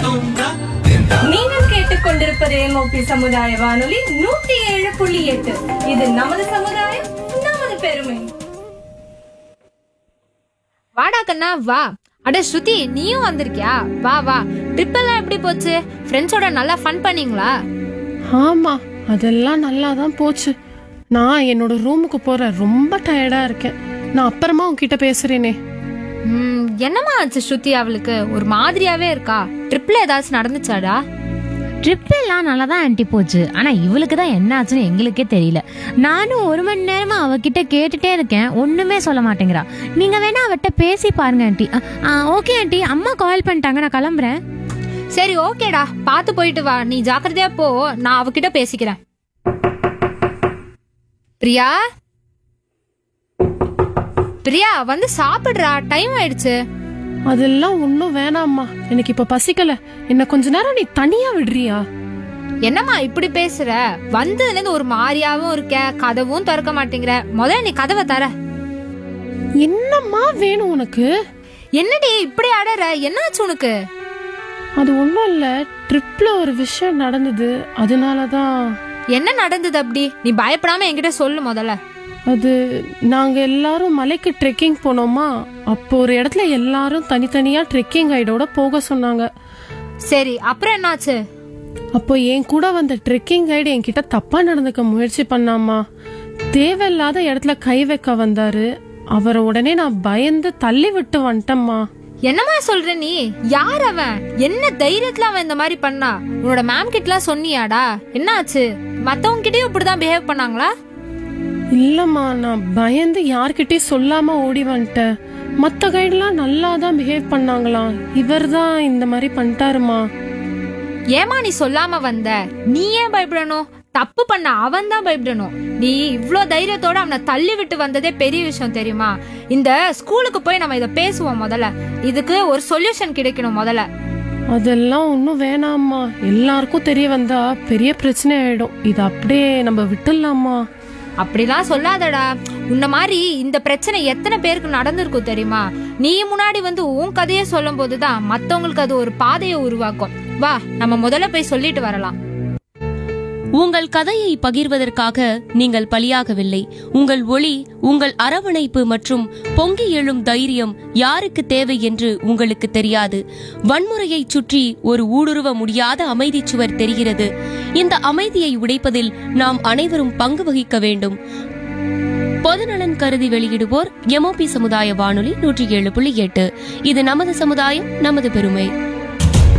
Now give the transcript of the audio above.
நீங்கள் கேட்டுக்கொண்டிருப்பது எம்ஓபி சமுதாய வானொலி நூத்தி ஏழு புள்ளி எட்டு இது நமது சமுதாயம் நமது பெருமை வாடா கண்ணா வா அட ஸ்ருதி நீயும் வந்திருக்கியா வா வா ட்ரிப் எல்லாம் எப்படி போச்சு ஃப்ரெண்ட்ஸோட நல்லா ஃபன் பண்ணீங்களா ஆமா அதெல்லாம் நல்லா தான் போச்சு நான் என்னோட ரூமுக்கு போறேன் ரொம்ப டயர்டா இருக்கேன் நான் அப்புறமா உன்கிட்ட பேசுறேனே ம், என்னம்மா ஆச்சு ஸ்ருதி அவளுக்கு ஒரு மாதிரியாவே இருக்கா ட்ரிப்ல ஏதாச்சும் நடந்துச்சாடா ட்ரிப் எல்லாம் நல்லா தான் ஆன்ட்டி போச்சு ஆனா இவளுக்கு தான் என்ன ஆச்சுன்னு எங்களுக்கே தெரியல நானும் ஒரு மணி நேரமா அவகிட்ட கேட்டுட்டே இருக்கேன் ஒண்ணுமே சொல்ல மாட்டேங்கிறா நீங்க வேணா அவட்ட பேசி பாருங்க ஆன்ட்டி ஓகே ஆன்ட்டி அம்மா கால் பண்ணிட்டாங்க நான் கிளம்புறேன் சரி ஓகேடா பார்த்து போயிட்டு வா நீ ஜாக்கிரதையா போ நான் அவகிட்ட பேசிக்கிறேன் பிரியா பிரியா வந்து சாப்பிடுறா டைம் ஆயிடுச்சு அதெல்லாம் ஒன்றும் வேணாம்மா எனக்கு இப்ப பசிக்கல என்ன கொஞ்ச நேரம் நீ தனியா விடுறியா என்னம்மா இப்படி பேசுற வந்ததுல இருந்து ஒரு மாதிரியாவும் இருக்க கதவும் திறக்க மாட்டேங்கிற முதல்ல நீ கதவை தர என்னம்மா வேணும் உனக்கு என்னடி இப்படி அடற என்னாச்சு உனக்கு அது ஒன்றும் இல்ல ட்ரிப்ல ஒரு விஷயம் நடந்தது அதனால தான் என்ன நடந்தது அப்படி நீ பயப்படாம என்கிட்ட சொல்லு முதல்ல அது நாங்க எல்லாரும் மலைக்கு ட்ரெக்கிங் போனோமா அப்போ ஒரு இடத்துல எல்லாரும் தனித்தனியா ட்ரெக்கிங் கைடோட போக சொன்னாங்க சரி அப்புறம் என்னாச்சு அப்போ என் கூட வந்த ட்ரெக்கிங் கைடு என்கிட்ட தப்பா நடந்துக்க முயற்சி பண்ணாமா தேவையில்லாத இடத்துல கை வைக்க வந்தாரு அவரை உடனே நான் பயந்து தள்ளி விட்டு வந்துட்டேம்மா என்னம்மா சொல்ற நீ யார் அவன் என்ன தைரியத்துல அவன் இந்த மாதிரி பண்ணா உன்னோட மேம் கிட்டலாம் சொன்னியாடா என்னாச்சு மத்தவங்க கிட்டயும் இப்படிதான் பிஹேவ் பண்ணாங்களா இல்லம்மா நான் பயந்து யார்கிட்டயும் சொல்லாம ஓடி வந்துட்டேன் மத்த கைடெல்லாம் நல்லா தான் பிஹேவ் பண்ணாங்களாம் இவர் தான் இந்த மாதிரி பண்ணிட்டாருமா ஏமா நீ சொல்லாம வந்த நீ ஏன் பயப்படணும் தப்பு பண்ண அவன் தான் பயப்படணும் நீ இவ்ளோ தைரியத்தோட அவனை தள்ளி விட்டு வந்ததே பெரிய விஷயம் தெரியுமா இந்த ஸ்கூலுக்கு போய் நம்ம இத பேசுவோம் முதல்ல இதுக்கு ஒரு சொல்யூஷன் கிடைக்கணும் முதல்ல அதெல்லாம் ஒன்றும் வேணாம்மா எல்லாருக்கும் தெரிய வந்தா பெரிய பிரச்சனை ஆயிடும் இது அப்படியே நம்ம விட்டுடலாமா அப்படிலாம் சொல்லாதடா உன்ன மாதிரி இந்த பிரச்சனை எத்தனை பேருக்கு நடந்திருக்கும் தெரியுமா நீ முன்னாடி வந்து உன் கதையை சொல்லும் போதுதான் மத்தவங்களுக்கு அது ஒரு பாதையை உருவாக்கும் வா நம்ம முதல்ல போய் சொல்லிட்டு வரலாம் உங்கள் கதையை பகிர்வதற்காக நீங்கள் பலியாகவில்லை உங்கள் ஒளி உங்கள் அரவணைப்பு மற்றும் பொங்கி எழும் தைரியம் யாருக்கு தேவை என்று உங்களுக்கு தெரியாது வன்முறையை சுற்றி ஒரு ஊடுருவ முடியாத அமைதி சுவர் தெரிகிறது இந்த அமைதியை உடைப்பதில் நாம் அனைவரும் பங்கு வகிக்க வேண்டும் பொதுநலன் கருதி வெளியிடுவோர் எம்ஓபி சமுதாய வானொலி நூற்றி ஏழு புள்ளி எட்டு இது நமது சமுதாயம் நமது பெருமை